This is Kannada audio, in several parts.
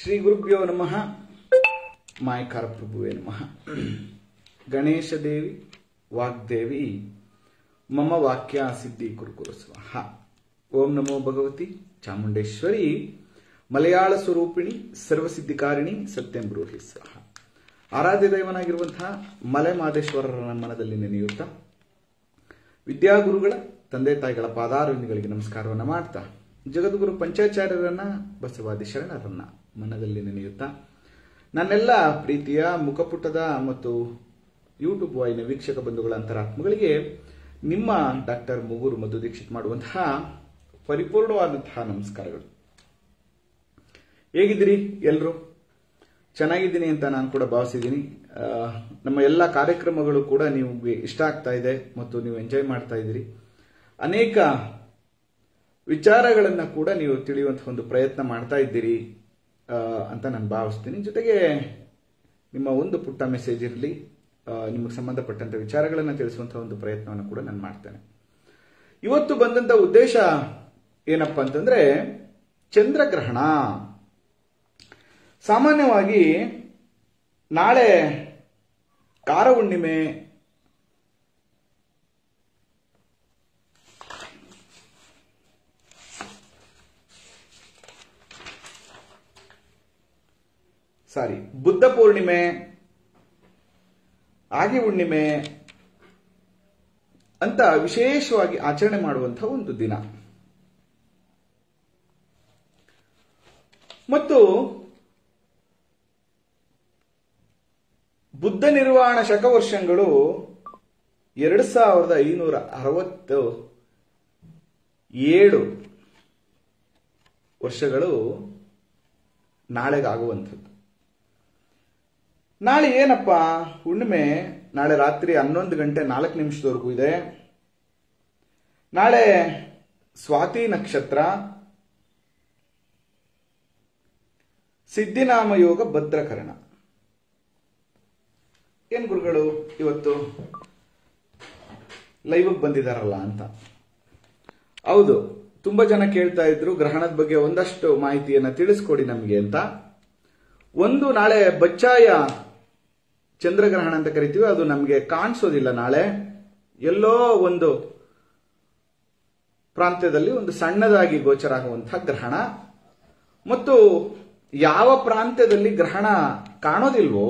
ಶ್ರೀ ಗುರುಭ್ಯೋ ನಮಃ ಮಾಯಕಾರ ಪ್ರಭುವೇ ನಮಃ ಗಣೇಶ ದೇವಿ ವಾಗ್ದೇವಿ ಮಮ ವಾಕ್ಯ ಸಿದ್ಧಿ ಕುರುಕುರು ಸ್ವಾಹ ಓಂ ನಮೋ ಭಗವತಿ ಚಾಮುಂಡೇಶ್ವರಿ ಮಲಯಾಳ ಸ್ವರೂಪಿಣಿ ಸರ್ವಸಿದ್ಧಿಕಾರಿಣಿ ಸತ್ಯಂ ಬ್ರೂಹಿ ಸ್ವಾಹ ಆರಾಧ್ಯ ದೈವನಾಗಿರುವಂತಹ ಮಲೆ ಮಾದೇಶ್ವರರ ಮನದಲ್ಲಿ ನೆನೆಯುತ್ತಾ ವಿದ್ಯಾಗುರುಗಳ ತಂದೆ ತಾಯಿಗಳ ಪಾದಾರವಿಂದಗಳಿಗೆ ನಮಸ್ಕಾರವನ್ನ ಮಾಡ್ತಾ ಜಗದ್ಗುರು ಪಂಚಾಚಾರ್ಯರನ್ನ ಬಸವಾದಿ ಶರಣರನ್ನ ಮನದಲ್ಲಿ ನೆನೆಯುತ್ತಾ ನನ್ನೆಲ್ಲ ಪ್ರೀತಿಯ ಮುಖಪುಟದ ಮತ್ತು ಯೂಟ್ಯೂಬ್ ವಾಹಿನ ವೀಕ್ಷಕ ಬಂಧುಗಳ ಅಂತರಾತ್ಮಗಳಿಗೆ ನಿಮ್ಮ ಡಾಕ್ಟರ್ ಮುಗೂರು ಮಧು ದೀಕ್ಷಿತ್ ಮಾಡುವಂತಹ ಪರಿಪೂರ್ಣವಾದಂತಹ ನಮಸ್ಕಾರಗಳು ಹೇಗಿದ್ದೀರಿ ಎಲ್ಲರೂ ಚೆನ್ನಾಗಿದ್ದೀನಿ ಅಂತ ನಾನು ಕೂಡ ಭಾವಿಸಿದ್ದೀನಿ ಆ, ನಮ್ಮ ಎಲ್ಲ ಕಾರ್ಯಕ್ರಮಗಳು ಕೂಡ ನಿಮಗೆ ಇಷ್ಟ ಆಗ್ತಾ ಇದೆ ಮತ್ತು ನೀವು ಎಂಜಾಯ್ ಮಾಡ್ತಾ ಇದ್ದೀರಿ ಅನೇಕ ವಿಚಾರಗಳನ್ನ ಕೂಡ ನೀವು ತಿಳಿಯುವಂತಹ ಒಂದು ಪ್ರಯತ್ನ ಮಾಡ್ತಾ ಇದ್ದೀರಿ ಆ, ಅಂತ ನಾನು ಭಾವಿಸ್ತೀನಿ ಜೊತೆಗೆ ನಿಮ್ಮ ಒಂದು ಪುಟ್ಟ ಮೆಸೇಜ್ ಇರಲಿ ನಿಮಗೆ ಸಂಬಂಧಪಟ್ಟಂತ ವಿಚಾರಗಳನ್ನು ತಿಳಿಸುವಂತಹ ಒಂದು ಪ್ರಯತ್ನವನ್ನು ಕೂಡ ನಾನು ಮಾಡ್ತೇನೆ ಇವತ್ತು ಬಂದಂತ ಉದ್ದೇಶ ಏನಪ್ಪಾ ಅಂತಂದ್ರೆ ಚಂದ್ರಗ್ರಹಣ ಸಾಮಾನ್ಯವಾಗಿ ನಾಳೆ ಕಾರ ಹುಣ್ಣಿಮೆ ಸಾರಿ ಬುದ್ಧ ಪೂರ್ಣಿಮೆ ಆಗಿ ಹುಣ್ಣಿಮೆ ಅಂತ ವಿಶೇಷವಾಗಿ ಆಚರಣೆ ಮಾಡುವಂತಹ ಒಂದು ದಿನ ಮತ್ತು ಬುದ್ಧ ನಿರ್ವಾಣ ಶಕವರ್ಷಗಳು ಎರಡು ಸಾವಿರದ ಐನೂರ ಅರವತ್ತು ಏಳು ವರ್ಷಗಳು ನಾಳೆಗಾಗುವಂಥದ್ದು ನಾಳೆ ಏನಪ್ಪ ಹುಣ್ಣಿಮೆ ನಾಳೆ ರಾತ್ರಿ ಹನ್ನೊಂದು ಗಂಟೆ ನಾಲ್ಕು ನಿಮಿಷದವರೆಗೂ ಇದೆ ನಾಳೆ ಸ್ವಾತಿ ನಕ್ಷತ್ರ ಸಿದ್ಧಿನಾಮ ಯೋಗ ಭದ್ರಕರಣ ಏನ್ ಗುರುಗಳು ಇವತ್ತು ಲೈವ್ ಬಂದಿದಾರಲ್ಲ ಅಂತ ಹೌದು ತುಂಬಾ ಜನ ಕೇಳ್ತಾ ಇದ್ರು ಗ್ರಹಣದ ಬಗ್ಗೆ ಒಂದಷ್ಟು ಮಾಹಿತಿಯನ್ನ ತಿಳಿಸ್ಕೊಡಿ ನಮಗೆ ಅಂತ ಒಂದು ನಾಳೆ ಬಚ್ಚಾಯ ಚಂದ್ರಗ್ರಹಣ ಅಂತ ಕರಿತೀವಿ ಅದು ನಮಗೆ ಕಾಣಿಸೋದಿಲ್ಲ ನಾಳೆ ಎಲ್ಲೋ ಒಂದು ಪ್ರಾಂತ್ಯದಲ್ಲಿ ಒಂದು ಸಣ್ಣದಾಗಿ ಗೋಚರ ಆಗುವಂತಹ ಗ್ರಹಣ ಮತ್ತು ಯಾವ ಪ್ರಾಂತ್ಯದಲ್ಲಿ ಗ್ರಹಣ ಕಾಣೋದಿಲ್ವೋ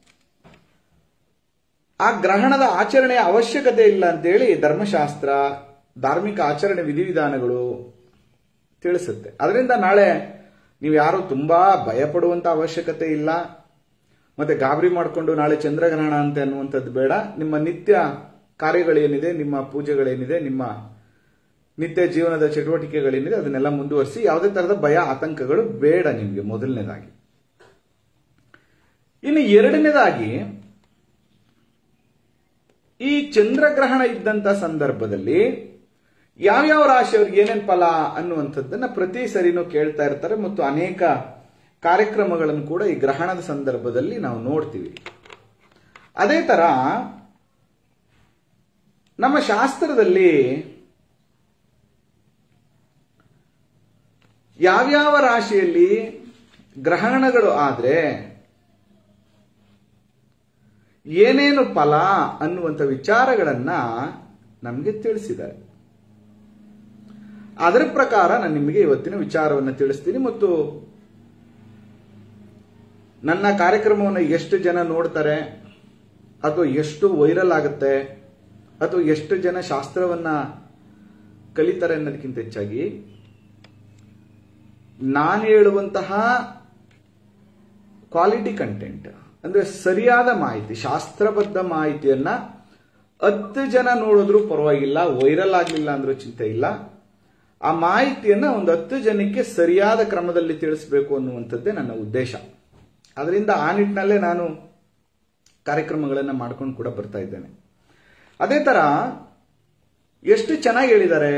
ಆ ಗ್ರಹಣದ ಆಚರಣೆಯ ಅವಶ್ಯಕತೆ ಇಲ್ಲ ಅಂತೇಳಿ ಧರ್ಮಶಾಸ್ತ್ರ ಧಾರ್ಮಿಕ ಆಚರಣೆ ವಿಧಿವಿಧಾನಗಳು ತಿಳಿಸುತ್ತೆ ಅದರಿಂದ ನಾಳೆ ನೀವು ಯಾರು ತುಂಬಾ ಭಯ ಪಡುವಂತ ಅವಶ್ಯಕತೆ ಇಲ್ಲ ಮತ್ತೆ ಗಾಬರಿ ಮಾಡಿಕೊಂಡು ನಾಳೆ ಚಂದ್ರಗ್ರಹಣ ಅಂತ ಅನ್ನುವಂಥದ್ದು ಬೇಡ ನಿಮ್ಮ ನಿತ್ಯ ಕಾರ್ಯಗಳೇನಿದೆ ನಿಮ್ಮ ಪೂಜೆಗಳೇನಿದೆ ನಿಮ್ಮ ನಿತ್ಯ ಜೀವನದ ಚಟುವಟಿಕೆಗಳೇನಿದೆ ಅದನ್ನೆಲ್ಲ ಮುಂದುವರಿಸಿ ಯಾವುದೇ ತರಹದ ಭಯ ಆತಂಕಗಳು ಬೇಡ ನಿಮಗೆ ಮೊದಲನೇದಾಗಿ ಇನ್ನು ಎರಡನೇದಾಗಿ ಈ ಚಂದ್ರಗ್ರಹಣ ಇದ್ದಂತ ಸಂದರ್ಭದಲ್ಲಿ ಯಾವ್ಯಾವ ರಾಶಿಯವ್ರಿಗೆ ಏನೇನ್ ಫಲ ಅನ್ನುವಂಥದ್ದನ್ನ ಪ್ರತಿ ಸರಿನೂ ಕೇಳ್ತಾ ಇರ್ತಾರೆ ಮತ್ತು ಅನೇಕ ಕಾರ್ಯಕ್ರಮಗಳನ್ನು ಕೂಡ ಈ ಗ್ರಹಣದ ಸಂದರ್ಭದಲ್ಲಿ ನಾವು ನೋಡ್ತೀವಿ ಅದೇ ತರ ನಮ್ಮ ಶಾಸ್ತ್ರದಲ್ಲಿ ಯಾವ್ಯಾವ ರಾಶಿಯಲ್ಲಿ ಗ್ರಹಣಗಳು ಆದ್ರೆ ಏನೇನು ಫಲ ಅನ್ನುವಂಥ ವಿಚಾರಗಳನ್ನ ನಮಗೆ ತಿಳಿಸಿದ್ದಾರೆ ಅದರ ಪ್ರಕಾರ ನಾನು ನಿಮಗೆ ಇವತ್ತಿನ ವಿಚಾರವನ್ನು ತಿಳಿಸ್ತೀನಿ ಮತ್ತು ನನ್ನ ಕಾರ್ಯಕ್ರಮವನ್ನು ಎಷ್ಟು ಜನ ನೋಡ್ತಾರೆ ಅಥವಾ ಎಷ್ಟು ವೈರಲ್ ಆಗುತ್ತೆ ಅಥವಾ ಎಷ್ಟು ಜನ ಶಾಸ್ತ್ರವನ್ನ ಕಲಿತಾರೆ ಅನ್ನೋದಕ್ಕಿಂತ ಹೆಚ್ಚಾಗಿ ನಾನು ಹೇಳುವಂತಹ ಕ್ವಾಲಿಟಿ ಕಂಟೆಂಟ್ ಅಂದ್ರೆ ಸರಿಯಾದ ಮಾಹಿತಿ ಶಾಸ್ತ್ರಬದ್ಧ ಮಾಹಿತಿಯನ್ನ ಹತ್ತು ಜನ ನೋಡಿದ್ರು ಪರವಾಗಿಲ್ಲ ವೈರಲ್ ಆಗಲಿಲ್ಲ ಅಂದ್ರೂ ಚಿಂತೆ ಇಲ್ಲ ಆ ಮಾಹಿತಿಯನ್ನ ಒಂದು ಹತ್ತು ಜನಕ್ಕೆ ಸರಿಯಾದ ಕ್ರಮದಲ್ಲಿ ತಿಳಿಸಬೇಕು ಅನ್ನುವಂಥದ್ದೇ ನನ್ನ ಉದ್ದೇಶ ಅದರಿಂದ ಆ ನಿಟ್ಟಿನಲ್ಲೇ ನಾನು ಕಾರ್ಯಕ್ರಮಗಳನ್ನು ಮಾಡ್ಕೊಂಡು ಕೂಡ ಬರ್ತಾ ಇದ್ದೇನೆ ಅದೇ ತರ ಎಷ್ಟು ಚೆನ್ನಾಗಿ ಹೇಳಿದ್ದಾರೆ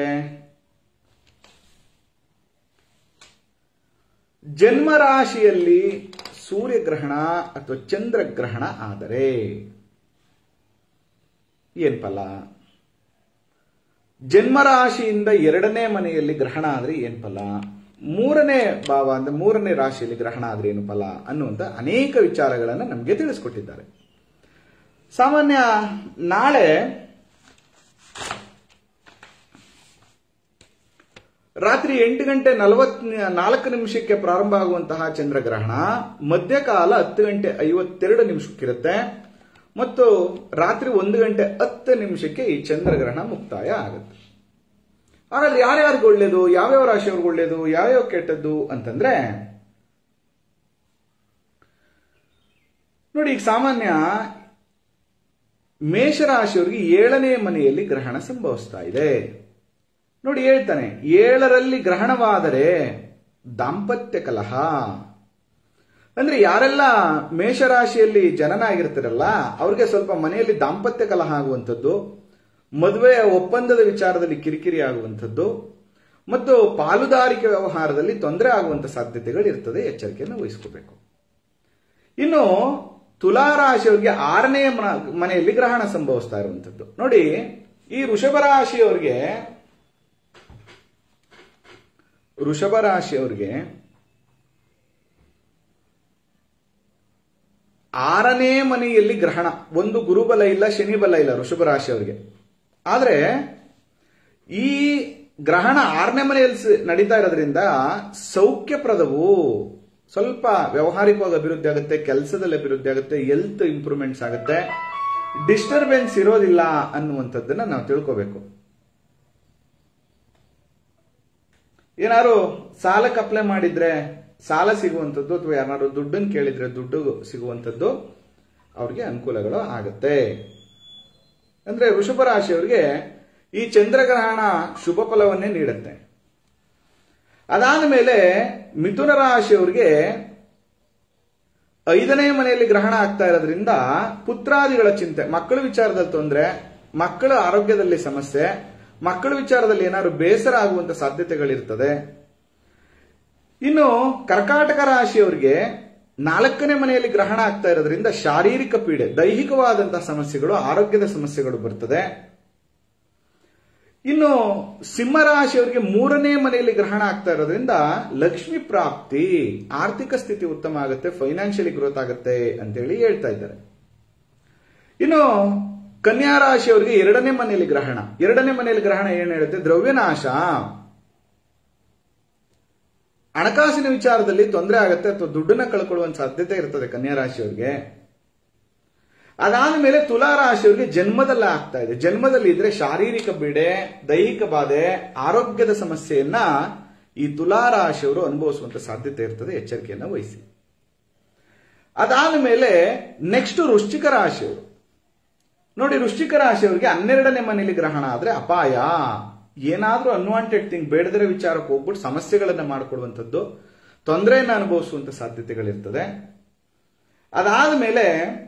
ಜನ್ಮರಾಶಿಯಲ್ಲಿ ಸೂರ್ಯಗ್ರಹಣ ಅಥವಾ ಚಂದ್ರಗ್ರಹಣ ಆದರೆ ಏನ್ ಫಲ ಜನ್ಮರಾಶಿಯಿಂದ ಎರಡನೇ ಮನೆಯಲ್ಲಿ ಗ್ರಹಣ ಆದ್ರೆ ಏನ್ ಫಲ ಮೂರನೇ ಭಾವ ಅಂದ್ರೆ ಮೂರನೇ ರಾಶಿಯಲ್ಲಿ ಗ್ರಹಣ ಆದ್ರೆ ಏನು ಫಲ ಅನ್ನುವಂತ ಅನೇಕ ವಿಚಾರಗಳನ್ನು ನಮಗೆ ತಿಳಿಸ್ಕೊಟ್ಟಿದ್ದಾರೆ ಸಾಮಾನ್ಯ ನಾಳೆ ರಾತ್ರಿ ಎಂಟು ಗಂಟೆ ನಲವತ್ ನಾಲ್ಕು ನಿಮಿಷಕ್ಕೆ ಪ್ರಾರಂಭ ಆಗುವಂತಹ ಚಂದ್ರಗ್ರಹಣ ಮಧ್ಯಕಾಲ ಹತ್ತು ಗಂಟೆ ಐವತ್ತೆರಡು ನಿಮಿಷಕ್ಕಿರುತ್ತೆ ಮತ್ತು ರಾತ್ರಿ ಒಂದು ಗಂಟೆ ಹತ್ತು ನಿಮಿಷಕ್ಕೆ ಈ ಚಂದ್ರಗ್ರಹಣ ಮುಕ್ತಾಯ ಆಗುತ್ತೆ ಹಾಗಾದ್ರೆ ಯಾರ್ಯಾರಿಗೆ ಒಳ್ಳೇದು ಯಾವ್ಯಾವ ರಾಶಿಯವ್ರಿಗೆ ಒಳ್ಳೇದು ಯಾವ್ಯಾವ ಕೆಟ್ಟದ್ದು ಅಂತಂದ್ರೆ ನೋಡಿ ಈಗ ಸಾಮಾನ್ಯ ಮೇಷರಾಶಿಯವರಿಗೆ ಏಳನೇ ಮನೆಯಲ್ಲಿ ಗ್ರಹಣ ಸಂಭವಿಸ್ತಾ ಇದೆ ನೋಡಿ ಹೇಳ್ತಾನೆ ಏಳರಲ್ಲಿ ಗ್ರಹಣವಾದರೆ ದಾಂಪತ್ಯ ಕಲಹ ಅಂದ್ರೆ ಯಾರೆಲ್ಲ ಮೇಷರಾಶಿಯಲ್ಲಿ ಜನನ ಆಗಿರ್ತಾರಲ್ಲ ಅವ್ರಿಗೆ ಸ್ವಲ್ಪ ಮನೆಯಲ್ಲಿ ದಾಂಪತ್ಯ ಕಲಹ ಆಗುವಂಥದ್ದು ಮದುವೆಯ ಒಪ್ಪಂದದ ವಿಚಾರದಲ್ಲಿ ಕಿರಿಕಿರಿ ಆಗುವಂಥದ್ದು ಮತ್ತು ಪಾಲುದಾರಿಕೆ ವ್ಯವಹಾರದಲ್ಲಿ ತೊಂದರೆ ಆಗುವಂತ ಸಾಧ್ಯತೆಗಳು ಇರ್ತದೆ ಎಚ್ಚರಿಕೆಯನ್ನು ವಹಿಸ್ಕೋಬೇಕು ಇನ್ನು ತುಲಾರಾಶಿಯವರಿಗೆ ಆರನೇ ಮನೆಯಲ್ಲಿ ಗ್ರಹಣ ಸಂಭವಿಸ್ತಾ ಇರುವಂಥದ್ದು ನೋಡಿ ಈ ವೃಷಭ ರಾಶಿಯವರಿಗೆ ವೃಷಭ ರಾಶಿಯವರಿಗೆ ಆರನೇ ಮನೆಯಲ್ಲಿ ಗ್ರಹಣ ಒಂದು ಗುರುಬಲ ಇಲ್ಲ ಶನಿ ಬಲ ಇಲ್ಲ ವೃಷಭ ರಾಶಿಯವರಿಗೆ ಆದ್ರೆ ಈ ಗ್ರಹಣ ಆರನೇ ಮನೆಯಲ್ಲಿ ನಡೀತಾ ಇರೋದ್ರಿಂದ ಸೌಖ್ಯಪ್ರದವು ಸ್ವಲ್ಪ ವ್ಯವಹಾರಿಕವಾಗಿ ಅಭಿವೃದ್ಧಿ ಆಗುತ್ತೆ ಕೆಲಸದಲ್ಲಿ ಅಭಿವೃದ್ಧಿ ಆಗುತ್ತೆ ಹೆಲ್ತ್ ಇಂಪ್ರೂವ್ಮೆಂಟ್ಸ್ ಆಗುತ್ತೆ ಡಿಸ್ಟರ್ಬೆನ್ಸ್ ಇರೋದಿಲ್ಲ ಅನ್ನುವಂಥದ್ದನ್ನ ನಾವು ತಿಳ್ಕೋಬೇಕು ಏನಾದ್ರು ಸಾಲಕ್ಕೆ ಅಪ್ಲೈ ಮಾಡಿದ್ರೆ ಸಾಲ ಸಿಗುವಂಥದ್ದು ಅಥವಾ ಯಾರು ದುಡ್ಡನ್ನು ಕೇಳಿದ್ರೆ ದುಡ್ಡು ಸಿಗುವಂಥದ್ದು ಅವ್ರಿಗೆ ಅನುಕೂಲಗಳು ಆಗುತ್ತೆ ಅಂದ್ರೆ ವೃಷಭ ರಾಶಿಯವರಿಗೆ ಈ ಚಂದ್ರಗ್ರಹಣ ಶುಭ ಫಲವನ್ನೇ ನೀಡುತ್ತೆ ಅದಾದ ಮೇಲೆ ಮಿಥುನ ರಾಶಿಯವರಿಗೆ ಐದನೇ ಮನೆಯಲ್ಲಿ ಗ್ರಹಣ ಆಗ್ತಾ ಇರೋದ್ರಿಂದ ಪುತ್ರಾದಿಗಳ ಚಿಂತೆ ಮಕ್ಕಳ ವಿಚಾರದಲ್ಲಿ ತೊಂದರೆ ಮಕ್ಕಳ ಆರೋಗ್ಯದಲ್ಲಿ ಸಮಸ್ಯೆ ಮಕ್ಕಳ ವಿಚಾರದಲ್ಲಿ ಏನಾದ್ರು ಬೇಸರ ಆಗುವಂತ ಸಾಧ್ಯತೆಗಳಿರ್ತದೆ ಇನ್ನು ಕರ್ಕಾಟಕ ರಾಶಿಯವರಿಗೆ ನಾಲ್ಕನೇ ಮನೆಯಲ್ಲಿ ಗ್ರಹಣ ಆಗ್ತಾ ಇರೋದ್ರಿಂದ ಶಾರೀರಿಕ ಪೀಡೆ ದೈಹಿಕವಾದಂತಹ ಸಮಸ್ಯೆಗಳು ಆರೋಗ್ಯದ ಸಮಸ್ಯೆಗಳು ಬರ್ತದೆ ಇನ್ನು ಸಿಂಹರಾಶಿಯವರಿಗೆ ಮೂರನೇ ಮನೆಯಲ್ಲಿ ಗ್ರಹಣ ಆಗ್ತಾ ಇರೋದ್ರಿಂದ ಲಕ್ಷ್ಮಿ ಪ್ರಾಪ್ತಿ ಆರ್ಥಿಕ ಸ್ಥಿತಿ ಉತ್ತಮ ಆಗುತ್ತೆ ಫೈನಾನ್ಷಿಯಲಿ ಗ್ರೋತ್ ಆಗುತ್ತೆ ಅಂತೇಳಿ ಹೇಳ್ತಾ ಇದ್ದಾರೆ ಇನ್ನು ಕನ್ಯಾ ರಾಶಿಯವರಿಗೆ ಎರಡನೇ ಮನೆಯಲ್ಲಿ ಗ್ರಹಣ ಎರಡನೇ ಮನೆಯಲ್ಲಿ ಗ್ರಹಣ ಏನ್ ಹೇಳುತ್ತೆ ದ್ರವ್ಯನಾಶ ಹಣಕಾಸಿನ ವಿಚಾರದಲ್ಲಿ ತೊಂದರೆ ಆಗುತ್ತೆ ಅಥವಾ ದುಡ್ಡನ್ನ ಕಳ್ಕೊಳ್ಳುವಂತ ಸಾಧ್ಯತೆ ಇರ್ತದೆ ಕನ್ಯಾ ರಾಶಿಯವರಿಗೆ ಅದಾದ ಮೇಲೆ ತುಲಾ ರಾಶಿಯವರಿಗೆ ಜನ್ಮದಲ್ಲ ಆಗ್ತಾ ಇದೆ ಜನ್ಮದಲ್ಲಿ ಇದ್ರೆ ಶಾರೀರಿಕ ಬಿಡೆ ದೈಹಿಕ ಬಾಧೆ ಆರೋಗ್ಯದ ಸಮಸ್ಯೆಯನ್ನ ಈ ತುಲಾ ರಾಶಿಯವರು ಅನುಭವಿಸುವಂತ ಸಾಧ್ಯತೆ ಇರ್ತದೆ ಎಚ್ಚರಿಕೆಯನ್ನು ವಹಿಸಿ ಅದಾದ ಮೇಲೆ ನೆಕ್ಸ್ಟ್ ವೃಶ್ಚಿಕ ರಾಶಿಯವರು ನೋಡಿ ವೃಶ್ಚಿಕ ರಾಶಿಯವರಿಗೆ ಹನ್ನೆರಡನೇ ಮನೆಯಲ್ಲಿ ಗ್ರಹಣ ಆದ್ರೆ ಅಪಾಯ ಏನಾದ್ರೂ ಅನ್ವಾಂಟೆಡ್ ಥಿಂಗ್ ಬೇಡದಿರೋ ವಿಚಾರಕ್ಕೆ ಹೋಗ್ಬಿಟ್ಟು ಸಮಸ್ಯೆಗಳನ್ನ ಮಾಡಿಕೊಡುವಂಥದ್ದು ತೊಂದರೆಯನ್ನು ಅನುಭವಿಸುವಂತ ಸಾಧ್ಯತೆಗಳಿರ್ತದೆ ಅದಾದ ಮೇಲೆ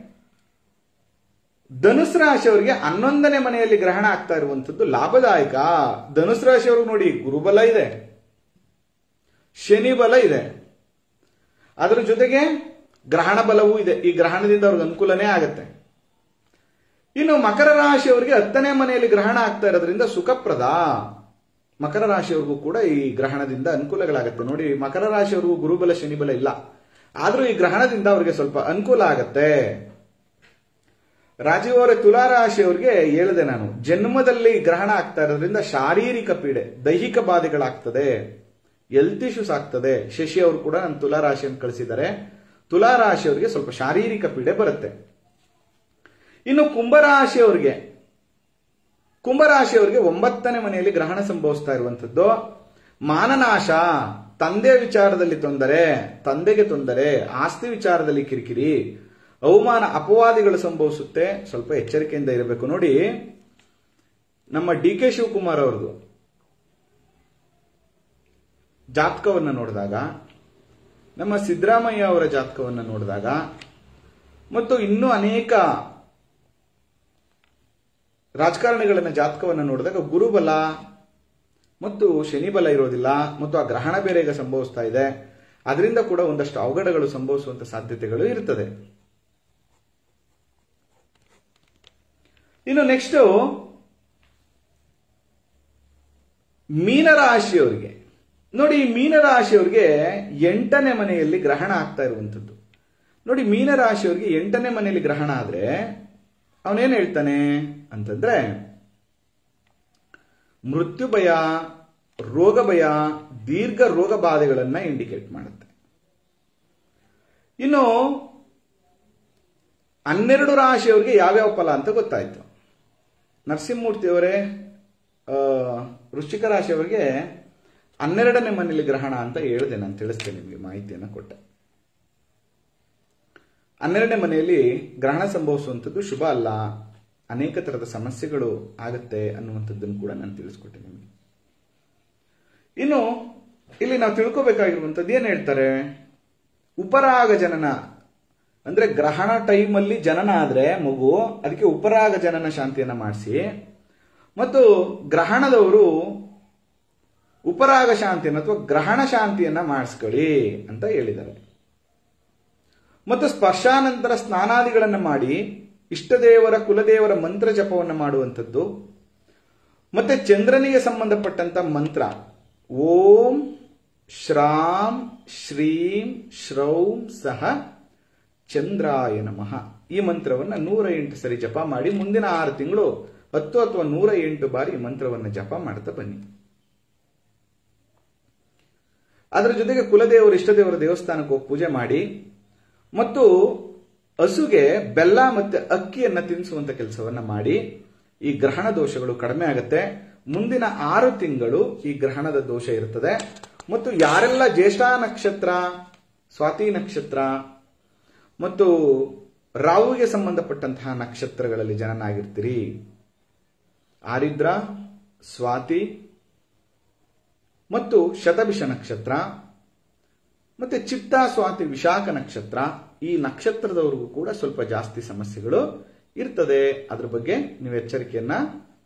ಧನುಸ್ ರಾಶಿಯವರಿಗೆ ಹನ್ನೊಂದನೇ ಮನೆಯಲ್ಲಿ ಗ್ರಹಣ ಆಗ್ತಾ ಇರುವಂತದ್ದು ಲಾಭದಾಯಕ ಧನುಸ್ ರಾಶಿಯವ್ರಿಗೆ ನೋಡಿ ಗುರುಬಲ ಇದೆ ಶನಿ ಬಲ ಇದೆ ಅದರ ಜೊತೆಗೆ ಗ್ರಹಣ ಬಲವೂ ಇದೆ ಈ ಗ್ರಹಣದಿಂದ ಅವ್ರಿಗೆ ಅನುಕೂಲನೇ ಆಗುತ್ತೆ ಇನ್ನು ಮಕರ ರಾಶಿಯವರಿಗೆ ಹತ್ತನೇ ಮನೆಯಲ್ಲಿ ಗ್ರಹಣ ಆಗ್ತಾ ಇರೋದ್ರಿಂದ ಸುಖಪ್ರದ ಮಕರ ರಾಶಿಯವ್ರಿಗೂ ಕೂಡ ಈ ಗ್ರಹಣದಿಂದ ಅನುಕೂಲಗಳಾಗತ್ತೆ ನೋಡಿ ಮಕರ ರಾಶಿಯವ್ರಿಗೂ ಗುರುಬಲ ಶನಿಬಲ ಇಲ್ಲ ಆದ್ರೂ ಈ ಗ್ರಹಣದಿಂದ ಅವರಿಗೆ ಸ್ವಲ್ಪ ಅನುಕೂಲ ಆಗತ್ತೆ ರಾಜೀವ್ ಅವರ ತುಲಾ ರಾಶಿಯವರಿಗೆ ಹೇಳಿದೆ ನಾನು ಜನ್ಮದಲ್ಲಿ ಗ್ರಹಣ ಆಗ್ತಾ ಇರೋದ್ರಿಂದ ಶಾರೀರಿಕ ಪೀಡೆ ದೈಹಿಕ ಬಾಧೆಗಳಾಗ್ತದೆ ಹೆಲ್ತ್ ಇಶ್ಯೂಸ್ ಆಗ್ತದೆ ಶಶಿ ಅವರು ಕೂಡ ನನ್ನ ತುಲಾ ರಾಶಿಯನ್ನು ಕಳಿಸಿದ್ದಾರೆ ತುಲಾ ರಾಶಿಯವರಿಗೆ ಸ್ವಲ್ಪ ಶಾರೀರಿಕ ಪೀಡೆ ಬರುತ್ತೆ ಇನ್ನು ಕುಂಭರಾಶಿಯವರಿಗೆ ಕುಂಭರಾಶಿಯವರಿಗೆ ಒಂಬತ್ತನೇ ಮನೆಯಲ್ಲಿ ಗ್ರಹಣ ಸಂಭವಿಸ್ತಾ ಇರುವಂತದ್ದು ಮಾನನಾಶ ತಂದೆ ವಿಚಾರದಲ್ಲಿ ತೊಂದರೆ ತಂದೆಗೆ ತೊಂದರೆ ಆಸ್ತಿ ವಿಚಾರದಲ್ಲಿ ಕಿರಿಕಿರಿ ಅವಮಾನ ಅಪವಾದಿಗಳು ಸಂಭವಿಸುತ್ತೆ ಸ್ವಲ್ಪ ಎಚ್ಚರಿಕೆಯಿಂದ ಇರಬೇಕು ನೋಡಿ ನಮ್ಮ ಡಿ ಕೆ ಶಿವಕುಮಾರ್ ಅವ್ರದ್ದು ಜಾತಕವನ್ನು ನೋಡಿದಾಗ ನಮ್ಮ ಸಿದ್ದರಾಮಯ್ಯ ಅವರ ಜಾತಕವನ್ನು ನೋಡಿದಾಗ ಮತ್ತು ಇನ್ನೂ ಅನೇಕ ರಾಜಕಾರಣಿಗಳನ್ನ ಜಾತಕವನ್ನು ನೋಡಿದಾಗ ಗುರುಬಲ ಮತ್ತು ಶನಿ ಬಲ ಇರೋದಿಲ್ಲ ಮತ್ತು ಆ ಗ್ರಹಣ ಬೇರೆ ಈಗ ಸಂಭವಿಸ್ತಾ ಇದೆ ಅದರಿಂದ ಕೂಡ ಒಂದಷ್ಟು ಅವಘಡಗಳು ಸಂಭವಿಸುವಂತ ಸಾಧ್ಯತೆಗಳು ಇರ್ತದೆ ಇನ್ನು ನೆಕ್ಸ್ಟ್ ಮೀನರಾಶಿಯವರಿಗೆ ನೋಡಿ ಈ ಮೀನರಾಶಿಯವರಿಗೆ ಎಂಟನೇ ಮನೆಯಲ್ಲಿ ಗ್ರಹಣ ಆಗ್ತಾ ಇರುವಂಥದ್ದು ನೋಡಿ ಮೀನರಾಶಿಯವರಿಗೆ ಎಂಟನೇ ಮನೆಯಲ್ಲಿ ಗ್ರಹಣ ಆದ್ರೆ ಅವನೇನ್ ಹೇಳ್ತಾನೆ ಅಂತಂದ್ರೆ ಮೃತ್ಯು ಭಯ ರೋಗ ಭಯ ದೀರ್ಘ ರೋಗ ಬಾಧೆಗಳನ್ನ ಇಂಡಿಕೇಟ್ ಮಾಡುತ್ತೆ ಇನ್ನು ಹನ್ನೆರಡು ರಾಶಿಯವರಿಗೆ ಯಾವ್ಯಾವ ಫಲ ಅಂತ ಗೊತ್ತಾಯ್ತು ನರಸಿಂಹಮೂರ್ತಿಯವರೇ ಆ, ವೃಶ್ಚಿಕ ರಾಶಿಯವರಿಗೆ ಹನ್ನೆರಡನೇ ಮನೆಯಲ್ಲಿ ಗ್ರಹಣ ಅಂತ ಹೇಳಿದೆ ನಾನು ತಿಳಿಸ್ತೇನೆ ನಿಮಗೆ ಮಾಹಿತಿಯನ್ನು ಕೊಟ್ಟೆ ಹನ್ನೆರಡನೇ ಮನೆಯಲ್ಲಿ ಗ್ರಹಣ ಸಂಭವಿಸುವಂಥದ್ದು ಶುಭ ಅಲ್ಲ ಅನೇಕ ತರದ ಸಮಸ್ಯೆಗಳು ಆಗುತ್ತೆ ಅನ್ನುವಂಥದ್ದನ್ನು ಕೂಡ ನಾನು ತಿಳಿಸ್ಕೊಟ್ಟೆ ನಿಮಗೆ ಇನ್ನು ಇಲ್ಲಿ ನಾವು ತಿಳ್ಕೋಬೇಕಾಗಿರುವಂಥದ್ದು ಏನ್ ಹೇಳ್ತಾರೆ ಉಪರಾಗ ಜನನ ಅಂದ್ರೆ ಗ್ರಹಣ ಟೈಮಲ್ಲಿ ಜನನ ಆದ್ರೆ ಮಗು ಅದಕ್ಕೆ ಉಪರಾಗ ಜನನ ಶಾಂತಿಯನ್ನ ಮಾಡಿಸಿ ಮತ್ತು ಗ್ರಹಣದವರು ಉಪರಾಗ ಶಾಂತಿಯನ್ನು ಅಥವಾ ಗ್ರಹಣ ಶಾಂತಿಯನ್ನ ಮಾಡಿಸ್ಕೊಳ್ಳಿ ಅಂತ ಹೇಳಿದ್ದಾರೆ ಮತ್ತು ಸ್ಪರ್ಶಾನಂತರ ಸ್ನಾನಾದಿಗಳನ್ನು ಮಾಡಿ ಇಷ್ಟದೇವರ ಕುಲದೇವರ ಮಂತ್ರ ಜಪವನ್ನು ಮಾಡುವಂಥದ್ದು ಮತ್ತೆ ಚಂದ್ರನಿಗೆ ಸಂಬಂಧಪಟ್ಟಂತ ಮಂತ್ರ ಓಂ ಶ್ರಾಂ ಶ್ರೀಂ ಶ್ರೌಂ ಸಹ ಚಂದ್ರಾಯ ನಮಃ ಈ ಮಂತ್ರವನ್ನ ನೂರ ಎಂಟು ಸರಿ ಜಪ ಮಾಡಿ ಮುಂದಿನ ಆರು ತಿಂಗಳು ಹತ್ತು ಅಥವಾ ನೂರ ಎಂಟು ಬಾರಿ ಈ ಮಂತ್ರವನ್ನ ಜಪ ಮಾಡ್ತಾ ಬನ್ನಿ ಅದರ ಜೊತೆಗೆ ಕುಲದೇವರು ಇಷ್ಟದೇವರ ದೇವಸ್ಥಾನಕ್ಕೆ ಹೋಗಿ ಪೂಜೆ ಮಾಡಿ ಮತ್ತು ಹಸುಗೆ ಬೆಲ್ಲ ಮತ್ತೆ ಅಕ್ಕಿಯನ್ನ ತಿನ್ನಿಸುವಂತ ಕೆಲಸವನ್ನ ಮಾಡಿ ಈ ಗ್ರಹಣ ದೋಷಗಳು ಕಡಿಮೆ ಆಗುತ್ತೆ ಮುಂದಿನ ಆರು ತಿಂಗಳು ಈ ಗ್ರಹಣದ ದೋಷ ಇರುತ್ತದೆ ಮತ್ತು ಯಾರೆಲ್ಲ ಜ್ಯೇಷ್ಠ ನಕ್ಷತ್ರ ಸ್ವಾತಿ ನಕ್ಷತ್ರ ಮತ್ತು ರಾಹುಗೆ ಸಂಬಂಧಪಟ್ಟಂತಹ ನಕ್ಷತ್ರಗಳಲ್ಲಿ ಜನನಾಗಿರ್ತೀರಿ ಆರಿದ್ರ ಸ್ವಾತಿ ಮತ್ತು ಶತಭಿಷ ನಕ್ಷತ್ರ ಮತ್ತೆ ಚಿತ್ತ ಸ್ವಾತಿ ವಿಶಾಖ ನಕ್ಷತ್ರ ಈ ನಕ್ಷತ್ರದವರಿಗೂ ಕೂಡ ಸ್ವಲ್ಪ ಜಾಸ್ತಿ ಸಮಸ್ಯೆಗಳು ಇರ್ತದೆ ಅದ್ರ ಬಗ್ಗೆ ನೀವು ಎಚ್ಚರಿಕೆಯನ್ನ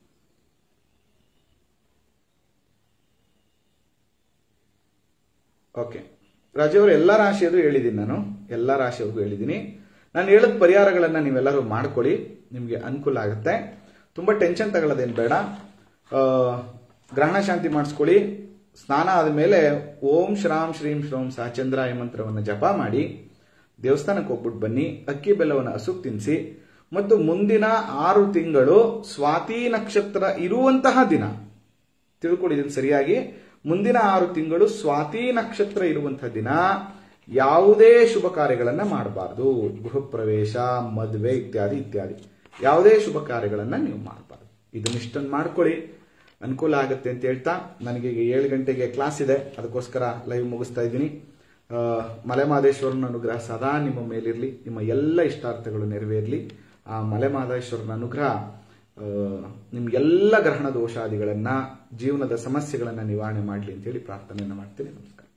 ಓಕೆ ರಾಜವರು ಎಲ್ಲ ರಾಶಿಯದು ಹೇಳಿದ್ದೀನಿ ನಾನು ಎಲ್ಲ ರಾಶಿಯವ್ರಿಗೂ ಹೇಳಿದ್ದೀನಿ ನಾನು ಹೇಳಿದ ಪರಿಹಾರಗಳನ್ನ ನೀವೆಲ್ಲರೂ ಮಾಡ್ಕೊಳ್ಳಿ ನಿಮಗೆ ಅನುಕೂಲ ಆಗುತ್ತೆ ತುಂಬಾ ಟೆನ್ಷನ್ ತಗೊಳ್ಳೋದೇನು ಬೇಡ ಆ, ಗ್ರಹಣ ಶಾಂತಿ ಮಾಡಿಸ್ಕೊಳ್ಳಿ ಸ್ನಾನ ಆದಮೇಲೆ ಓಂ ಶ್ರಾಂ ಶ್ರೀಂ ಶ್ರೌಂ ಸಹಚಂದ್ರ ಈ ಮಂತ್ರವನ್ನು ಜಪ ಮಾಡಿ ದೇವಸ್ಥಾನಕ್ಕೆ ಹೋಗ್ಬಿಟ್ಟು ಬನ್ನಿ ಅಕ್ಕಿ ಬೆಲ್ಲವನ್ನು ಹಸುಕ್ ತಿನ್ನಿಸಿ ಮತ್ತು ಮುಂದಿನ ಆರು ತಿಂಗಳು ಸ್ವಾತಿ ನಕ್ಷತ್ರ ಇರುವಂತಹ ದಿನ ತಿಳ್ಕೊಳ್ಳಿ ಇದನ್ನು ಸರಿಯಾಗಿ ಮುಂದಿನ ಆರು ತಿಂಗಳು ಸ್ವಾತಿ ನಕ್ಷತ್ರ ಇರುವಂತಹ ದಿನ ಯಾವುದೇ ಶುಭ ಕಾರ್ಯಗಳನ್ನ ಮಾಡಬಾರ್ದು ಗೃಹ ಪ್ರವೇಶ ಮದುವೆ ಇತ್ಯಾದಿ ಇತ್ಯಾದಿ ಯಾವುದೇ ಶುಭ ಕಾರ್ಯಗಳನ್ನ ನೀವು ಮಾಡಬಾರ್ದು ಇದನ್ನಿಷ್ಟನ್ನು ಮಾಡ್ಕೊಳ್ಳಿ ಅನುಕೂಲ ಆಗುತ್ತೆ ಅಂತ ಹೇಳ್ತಾ ನನಗೆ ಈಗ ಏಳು ಗಂಟೆಗೆ ಕ್ಲಾಸ್ ಇದೆ ಅದಕ್ಕೋಸ್ಕರ ಲೈವ್ ಮುಗಿಸ್ತಾ ಇದ್ದೀನಿ ಆ, ಮಲೆಮಹದೇಶ್ವರನ ಅನುಗ್ರಹ ಸದಾ ನಿಮ್ಮ ಮೇಲಿರಲಿ ನಿಮ್ಮ ಎಲ್ಲ ಇಷ್ಟಾರ್ಥಗಳು ನೆರವೇರಲಿ ಆ ಮಲೆಮಹದೇಶ್ವರನ ಅನುಗ್ರಹ ಆ, ನಿಮ್ಗೆಲ್ಲ ಗ್ರಹಣ ದೋಷಾದಿಗಳನ್ನ ಜೀವನದ ಸಮಸ್ಯೆಗಳನ್ನ ನಿವಾರಣೆ ಮಾಡಲಿ ಅಂತೇಳಿ ಪ್ರಾರ್ಥನೆಯನ್ನು ಮಾಡ್ತೀನಿ ನಮಸ್ಕಾರ